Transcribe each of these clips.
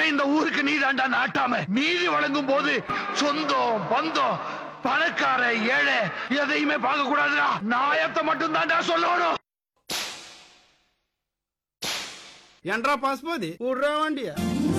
இனிமே இந்த ஊருக்கு நீ தாண்டா நாட்டாம நீதி வழங்கும் போது சொந்தம் பந்தம் பணக்கார ஏழை எதையுமே பார்க்க கூடாதுடா நாயத்தை மட்டும் தாண்டா சொல்லணும் என்றா பசுபதி விடுறா வண்டிய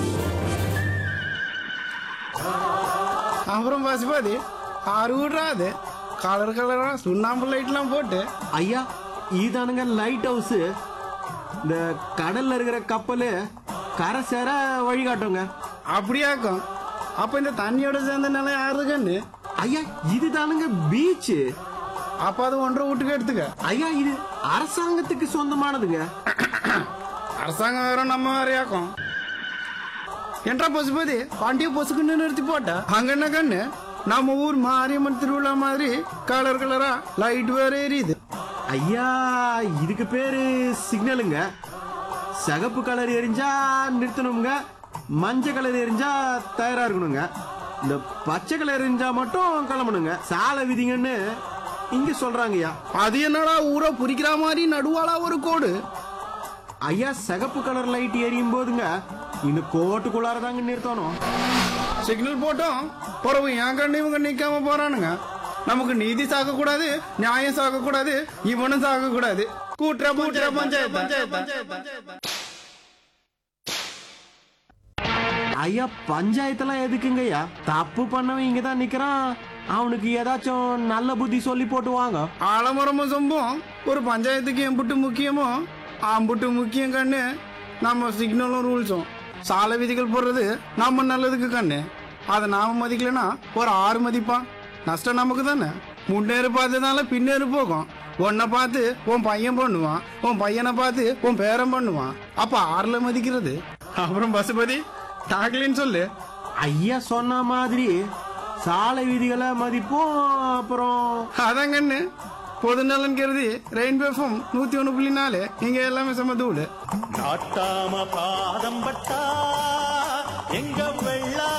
அப்புறம் பசுபதி ஆறு விடுறா அது கலர் கலரா சுண்ணாம்பு லைட்லாம் போட்டு ஐயா இதானுங்க லைட் ஹவுஸ் இந்த கடல்ல இருக்கிற கப்பல் கரை சேர வழிகாட்டுங்க அப்படியாக்கும் அப்ப இந்த தண்ணியோட சேர்ந்த நிலம் யாருக்குன்னு ஐயா இதுதானுங்க பீச் அப்ப அது ஒன்றரை வீட்டுக்கு எடுத்துக்க ஐயா இது அரசாங்கத்துக்கு சொந்தமானதுங்க அரசாங்கம் வேற நம்ம வேறையாக்கும் என்றா பசுபதி வண்டியை பொசுக்குன்னு நிறுத்தி போட்டா அங்க என்ன கண்ணு நம்ம ஊர் மாரியம்மன் திருவிழா மாதிரி கலர் கலரா லைட் வேற எரியுது ஐயா இதுக்கு பேரு சிக்னலுங்க சிகப்பு கலர் எரிஞ்சா நிறுத்தணுங்க மஞ்சள் கலர் எரிஞ்சா தயாரா இருக்கணுங்க இந்த பச்சை கலர் எரிஞ்சா மட்டும் கிளம்பணுங்க சாலை விதிங்கன்னு இங்க சொல்றாங்கய்யா அது என்னடா ஊரை புரிக்கிற மாதிரி நடுவாளா ஒரு கோடு ஐயா சிகப்பு கலர் லைட் எரியும் போதுங்க இந்த கோட்டுக்குள்ளார தாங்க நிறுத்தணும் சிக்னல் போட்டோம் பிறகு என் கண்ணு இவங்க நிக்காம போறானுங்க நமக்கு நீதி சாக்க கூடாது நியாயம் சாக்க கூடாது இவனும் சாக்க கூடாது கூட்டுற கூட்டுற பஞ்சாயத்து ஐயா பஞ்சாயத்தெல்லாம் எதுக்குங்க ஐயா தப்பு பண்ணவன் இங்க தான் நிக்கிறான் அவனுக்கு ஏதாச்சும் நல்ல புத்தி சொல்லி போட்டு வாங்க ஆலமரமும் சொம்பும் ஒரு பஞ்சாயத்துக்கு எம்புட்டு முக்கியமோ ஆம்புட்டு முக்கியம் கண்ணு நம்ம சிக்னலும் ரூல்ஸும் சாலை விதிகள் போடுறது நம்ம நல்லதுக்கு கண்ணு அதை நாம மதிக்கலனா ஒரு ஆறு மதிப்பான் நஷ்டம் நமக்கு தானே முன்னேறு பார்த்ததுனால பின்னேறு போகும் உன்னை பார்த்து உன் பையன் பண்ணுவான் உன் பையனை பார்த்து உன் பேரன் பண்ணுவான் அப்ப ஆறுல மதிக்கிறது அப்புறம் பசுபதி டாக்லின்னு சொல்லு ஐயா சொன்ன மாதிரி சாலை விதிகளை மதிப்போம் அப்புறம் அதான் கண்ணு பொது நலன் கருதி ரெயின்போ எஃப்எம் நூத்தி ஒண்ணு புள்ளி நாலு இங்க எல்லாமே சம தூளு நாட்டாம பாதம் பட்டா எங்க வெள்ளா